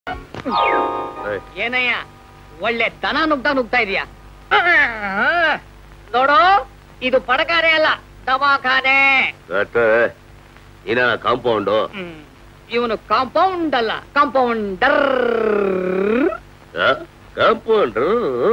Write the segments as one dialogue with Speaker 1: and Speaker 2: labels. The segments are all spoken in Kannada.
Speaker 1: ಏಯ್,
Speaker 2: ಏನಯ್ಯ ಒಳ್ಳೆ ದನ ನುಗ್ತಾ ನುಗ್ತಾ ಇದೀಯ ನೋಡು ಇದು ಪಡಕಾರೆ ಅಲ್ಲ ದವಾಖಾನೆ
Speaker 1: ಅಷ್ಟೇ ಇನ್ನ ಕಾಂಪೌಂಡು
Speaker 2: ಇವನು ಕಾಂಪೌಂಡ್ ಅಲ್ಲ ಕಾಂಪೌಂಡರ್
Speaker 1: ಕಾಂಪೌಂಡ್ರು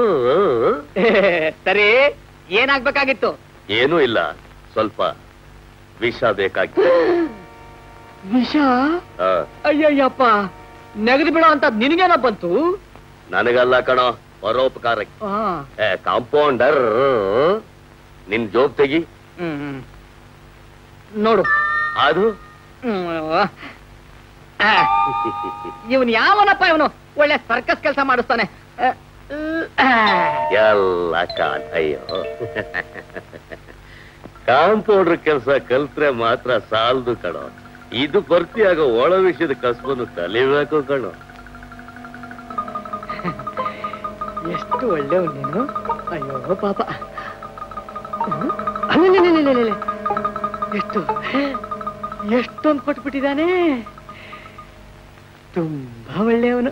Speaker 2: ಸರಿ ಏನಾಗ್ಬೇಕಾಗಿತ್ತು
Speaker 1: ಏನೂ ಇಲ್ಲ ಸ್ವಲ್ಪ ವಿಷ ಬೇಕಾಗಿತ್ತು
Speaker 2: ವಿಷ
Speaker 1: ಆ,
Speaker 2: ಅಯ್ಯಯ್ಯಪ್ಪ ನೆಗದು ಬಿಡೋ ಅಂತ ನಿನಗೇನ ಬಂತು
Speaker 1: ನನಗಲ್ಲ ಕಣೋ ಪರೋಪಕಾರಕ್ಕೆ
Speaker 2: ಆ,
Speaker 1: ಏ, ಕಾಂಪೌಂಡರ್ ನಿನ್ ಜೋಬ್ ತೆಗಿ
Speaker 2: ಹ್ಮ್, ಹ್ಮ್. ನೋಡು
Speaker 1: ಅದು
Speaker 2: ಇವನ್ ಯಾವನಪ್ಪ ಇವನು ಒಳ್ಳೆ ಸರ್ಕಸ್ ಕೆಲಸ ಮಾಡಿಸ್ತಾನೆ ಆ, ಆ.
Speaker 1: ಎಲ್ಲ ಕಾಲ್ ಅಯ್ಯೋ ಕಾಂಪೌಂಡರ್ ಕೆಲಸ ಕಲ್ತ್ರೆ ಮಾತ್ರ ಸಾಲದು ಕಣೋ ಇದು ಭರ್ತಿಯಾಗೋ ಒಳ ವಿಷಯದ ಕಸಬನ್ನು ಕಲಿಬೇಕು ಕಣೋ
Speaker 2: ಎಷ್ಟು ಒಳ್ಳೆವ್ ನೀನು ಅಯ್ಯೋ ಪಾಪ ಹ್ಮ್? ಅಲ್ಲಲ್ಲಲ್ಲಲ್ಲಲ್ಲಲ್ಲ. ಎಷ್ಟು ಎಷ್ಟೊಂದು ಕೊಟ್ಬಿಟ್ಟಿದ್ದಾನೆ ತುಂಬಾ ಒಳ್ಳೆಯವನು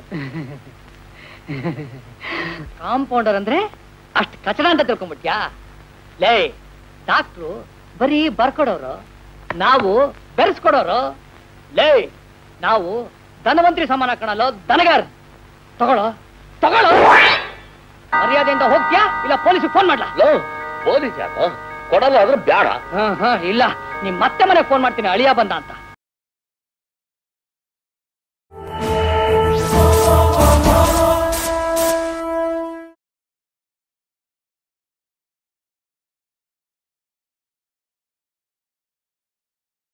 Speaker 2: ಕಾಂಪೌಂಡರ್ ಅಂದ್ರೆ ಅಷ್ಟು ಕಚಡ ಅಂತ ತಿಳ್ಕೊಂಡ್ಬಿಟ್ಯಾ ಲೇ ಡಾಕ್ಟ್ರು ಬರೀ ಬರ್ಕೊಡೋರು ನಾವು ಬೆರೆಸ್ಕೊಡೋರು ಲೇ ನಾವು ಧನವಂತ್ರಿ ಸಮಾನ ಕಣಲ್ಲೋ ದನಗಾರ ತಗೊಳ್ಳೋ ತಗೊಳ್ಳೋ ಮರ್ಯಾದೆಯಿಂದ ಹೋಗ್ತೀಯಾ ಇಲ್ಲ ಪೊಲೀಸಿಗೆ ಫೋನ್ ಮಾಡ್ಲಾ
Speaker 1: ಲೋ ಪೊಲೀಸ್ ಯಾಕೋ ಕೊಡಲ್ಲ ಆದ್ರೆ ಬ್ಯಾಡ
Speaker 2: ಹಾ ಹಾ ಇಲ್ಲ ನಿಮ್ ಮತ್ತೆ ಮನೆಗೆ ಫೋನ್ ಮಾಡ್ತೀನಿ ಅಳಿಯ ಬಂದ ಅಂತ